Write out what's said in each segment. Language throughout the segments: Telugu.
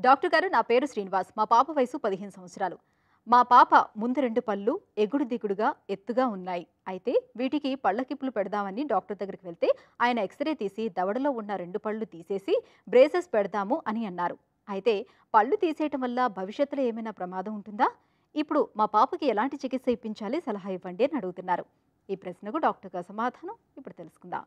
డాక్టర్ గారు నా పేరు శ్రీనివాస్ మా పాప వయసు పదిహేను సంవత్సరాలు మా పాప ముందు రెండు పళ్ళు ఎగుడు దిగుడుగా ఎత్తుగా ఉన్నాయి అయితే వీటికి పళ్ళ కిప్పులు పెడదామని డాక్టర్ దగ్గరికి వెళ్తే ఆయన ఎక్స్రే తీసి దవడలో ఉన్న రెండు పళ్ళు తీసేసి బ్రేసెస్ పెడదాము అని అన్నారు అయితే పళ్ళు తీసేయటం వల్ల భవిష్యత్తులో ఏమైనా ప్రమాదం ఉంటుందా ఇప్పుడు మా పాపకి ఎలాంటి చికిత్స ఇప్పించాలి సలహా ఇవ్వండి అని అడుగుతున్నారు ఈ ప్రశ్నకు డాక్టర్ గారు సమాధానం ఇప్పుడు తెలుసుకుందాం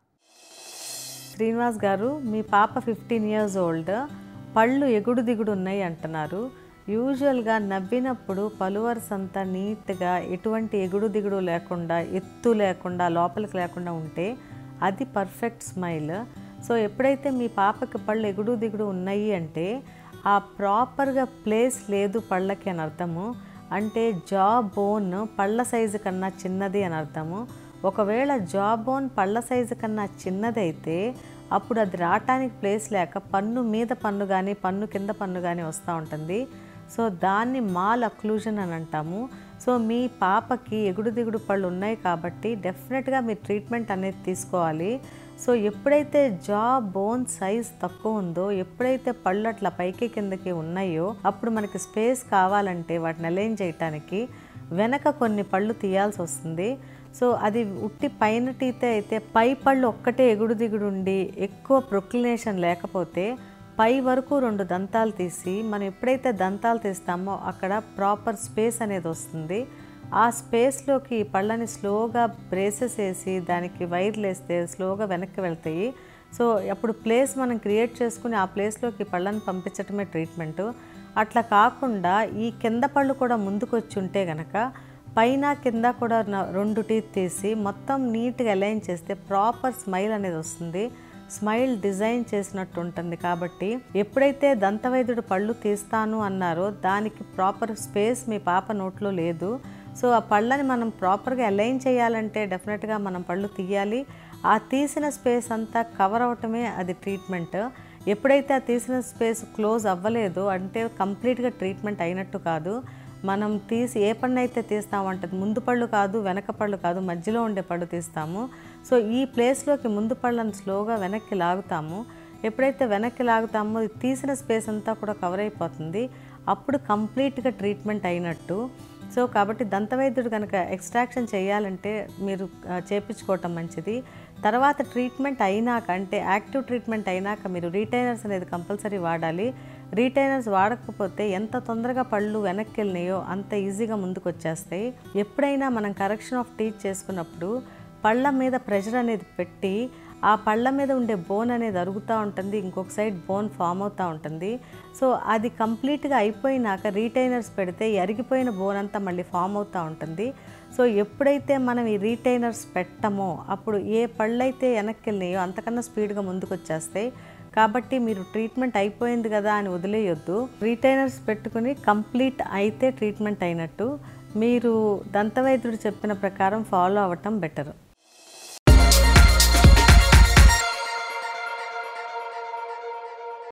శ్రీనివాస్ గారు మీ పాప ఫిఫ్టీన్ ఇయర్స్ ఓల్డ్ పళ్ళు ఎగుడు దిగుడు ఉన్నాయి అంటున్నారు యూజువల్గా నవ్వినప్పుడు పలువర్స్ అంతా నీట్గా ఎటువంటి ఎగుడు దిగుడు లేకుండా ఎత్తు లేకుండా లోపలికి లేకుండా ఉంటే అది పర్ఫెక్ట్ స్మైల్ సో ఎప్పుడైతే మీ పాపకి పళ్ళు ఎగుడు దిగుడు ఉన్నాయి అంటే ఆ ప్రాపర్గా ప్లేస్ లేదు పళ్ళకి అని అర్థము అంటే జా బోన్ పళ్ళ సైజు కన్నా చిన్నది అని అర్థము ఒకవేళ జా బోన్ పళ్ళ సైజు కన్నా చిన్నదైతే అప్పుడు అది రావటానికి ప్లేస్ లేక పన్ను మీద పన్ను కానీ పన్ను కింద పన్ను కానీ వస్తూ ఉంటుంది సో దాన్ని మాల్ అక్లూజన్ అని అంటాము సో మీ పాపకి ఎగుడు దిగుడు పళ్ళు ఉన్నాయి కాబట్టి డెఫినెట్గా మీ ట్రీట్మెంట్ అనేది తీసుకోవాలి సో ఎప్పుడైతే జా బోన్ సైజ్ తక్కువ ఉందో ఎప్పుడైతే పళ్ళు అట్లా పైకి కిందకి ఉన్నాయో అప్పుడు మనకి స్పేస్ కావాలంటే వాటిని అలైన్ చేయటానికి వెనక కొన్ని పళ్ళు తీయాల్సి వస్తుంది సో అది ఉట్టి పైన టీతే అయితే పై పళ్ళు ఒక్కటే ఎగుడు దిగుడు ఉండి ఎక్కువ ప్రొక్లినేషన్ లేకపోతే పై వరకు రెండు దంతాలు తీసి మనం ఎప్పుడైతే దంతాలు తీస్తామో అక్కడ ప్రాపర్ స్పేస్ అనేది వస్తుంది ఆ స్పేస్లోకి ఈ పళ్ళని స్లోగా బ్రేసెస్ వేసి దానికి వైర్లు వేస్తే స్లోగా వెనక్కి వెళ్తాయి సో అప్పుడు ప్లేస్ మనం క్రియేట్ చేసుకుని ఆ ప్లేస్లోకి పళ్ళని పంపించటమే ట్రీట్మెంట్ అట్లా కాకుండా ఈ కింద పళ్ళు కూడా ముందుకు వచ్చి ఉంటే గనక పైన కింద కూడా న- రెండు టీత్ తీసి మొత్తం నీట్గా అలైన్ చేస్తే ప్రాపర్ స్మైల్ అనేది వస్తుంది స్మైల్ డిజైన్ చేసినట్టు ఉంటుంది కాబట్టి ఎప్పుడైతే దంతవైద్యుడు పళ్ళు తీస్తాను అన్నారో దానికి ప్రాపర్ స్పేస్ మీ పాప నోట్లో లేదు సో ఆ పళ్ళని మనం ప్రాపర్గా అలైన్ చేయాలంటే డెఫినెట్గా మనం పళ్ళు తీయాలి ఆ తీసిన స్పేస్ అంతా కవర్ అవటమే అది ట్రీట్మెంట్ ఎప్పుడైతే ఆ తీసిన స్పేస్ క్లోజ్ అవ్వలేదో అంటే కంప్లీట్గా ట్రీట్మెంట్ అయినట్టు కాదు మనం తీసి ఏ పన్ను అయితే తీస్తామంటే ముందు పళ్ళు కాదు వెనక పళ్ళు కాదు మధ్యలో ఉండే పళ్ళు తీస్తాము సో ఈ ప్లేస్లోకి ముందు పళ్ళను స్లోగా వెనక్కి లాగుతాము ఎప్పుడైతే వెనక్కి లాగుతామో ఈ తీసిన స్పేస్ అంతా కూడా కవర్ అయిపోతుంది అప్పుడు కంప్లీట్గా ట్రీట్మెంట్ అయినట్టు సో కాబట్టి దంతవైద్యుడు కనుక ఎక్స్ట్రాక్షన్ చేయాలంటే మీరు ఆ, చేపించుకోవటం మంచిది తర్వాత ట్రీట్మెంట్ అయినాక అంటే యాక్టివ్ ట్రీట్మెంట్ అయినాక మీరు రీటైనర్స్ అనేది కంపల్సరీ వాడాలి రీటైనర్స్ వాడకపోతే ఎంత తొందరగా పళ్ళు వెనక్కి వెళ్ళినాయో అంత ఈజీగా ముందుకు వచ్చేస్తాయి ఎప్పుడైనా మనం కరెక్షన్ ఆఫ్ టీచ్ చేసుకున్నప్పుడు పళ్ళ మీద ప్రెషర్ అనేది పెట్టి ఆ పళ్ళ మీద ఉండే బోన్ అనేది అరుగుతూ ఉంటుంది ఇంకొక సైడ్ బోన్ ఫామ్ అవుతూ ఉంటుంది సో అది కంప్లీట్గా అయిపోయినాక రీటైనర్స్ పెడితే ఈ అరిగిపోయిన బోన్ అంతా మళ్ళీ ఫామ్ అవుతూ ఉంటుంది సో ఎప్పుడైతే మనం ఈ రీటైనర్స్ పెట్టమో అప్పుడు ఏ పళ్ళైతే వెనక్కి వెళ్ళినాయో అంతకన్నా స్పీడ్గా ముందుకు వచ్చేస్తాయి కాబట్టి మీరు ట్రీట్మెంట్ అయిపోయింది కదా అని వదిలేయొద్దు రీటైనర్స్ పెట్టుకుని కంప్లీట్ అయితే ట్రీట్మెంట్ అయినట్టు మీరు దంతవైద్యుడు చెప్పిన ప్రకారం ఫాలో అవ్వటం బెటర్